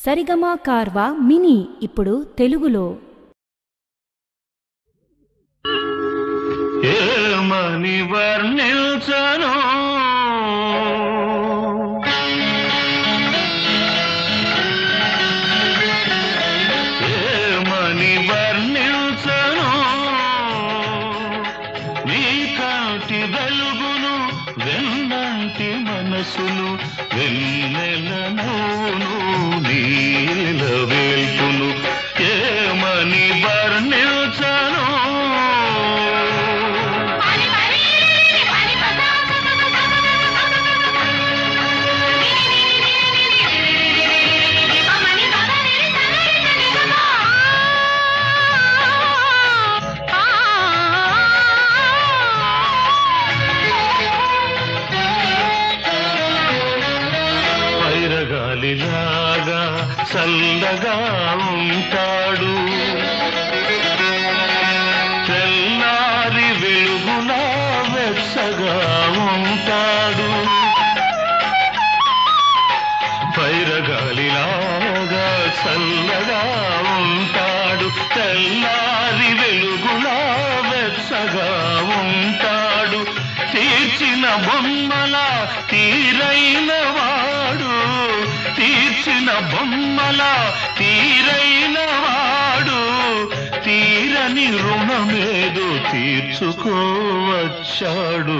సరిగమా కార్వా mini ఇప్పుడు తెలుగులో ఏమని వర్ణించను ఏమని వర్ణించను నీ కాంటి వెలుగును వెన్నంటి మనసును వెన్నెలను నీల వేల్పును ఏమని వర్ణించను పైరగాలిలాగా చల్లగా ఉంటాడు తెల్లారి వెలుగులా వెచ్చగా ఉంటాడు పైరగాలిలాగా చల్లగా ఉంటాడు తెల్లారి వెలుగులా వెచ్చగా ఉంటాడు తీర్చిన బొమ్మల తీరైన వాడు తీర్చిన బొమ్మల తీరైన వాడు తీరని రుణమేదో తీర్చుకోవచ్చాడు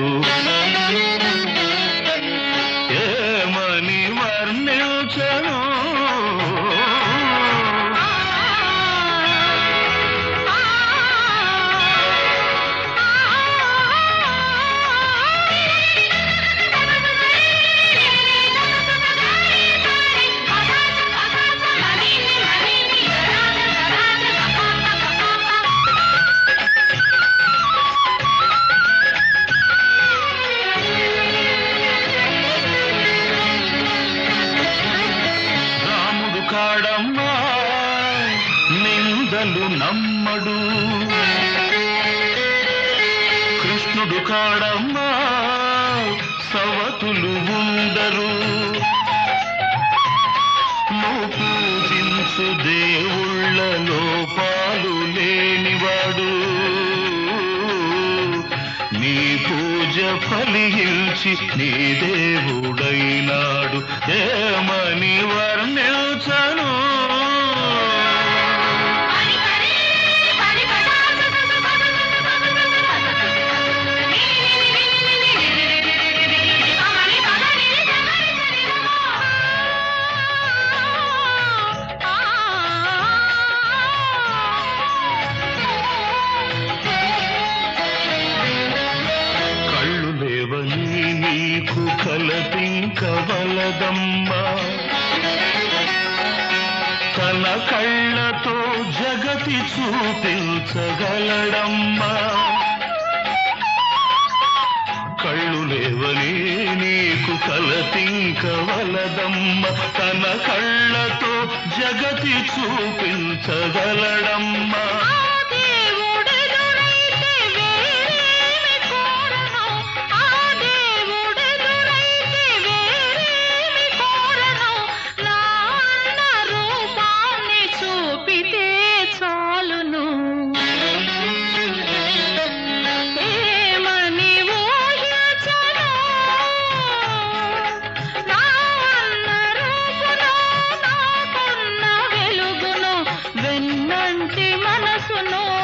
ఏమని వర్ణించను రాముడు కాడమ్మా నిందలు నమ్మడు కృష్ణుడు కాడమ్మా సవతులు ఉండరు నువ్వు పూజించు దేవుళ్ళ లోపాలు లేనివాడు నీ పూజ ఫలించి నీ దేవుడైనాడు ఏమని వర్ణించను కళ్ళు లేవని నీకు కలపింకవలదమ్మా తన కళ్ళతో జగతి చూపించగలడమ్మా కళ్ళు లేవని నీకు కలతింకవలదమ్మ తన కళ్ళతో జగతి చూపించగలడమ్మా చాలును ఏమని ఊహించను నా అన్న రూపును నాకున్న వెలుగును వెన్నంటి మనసును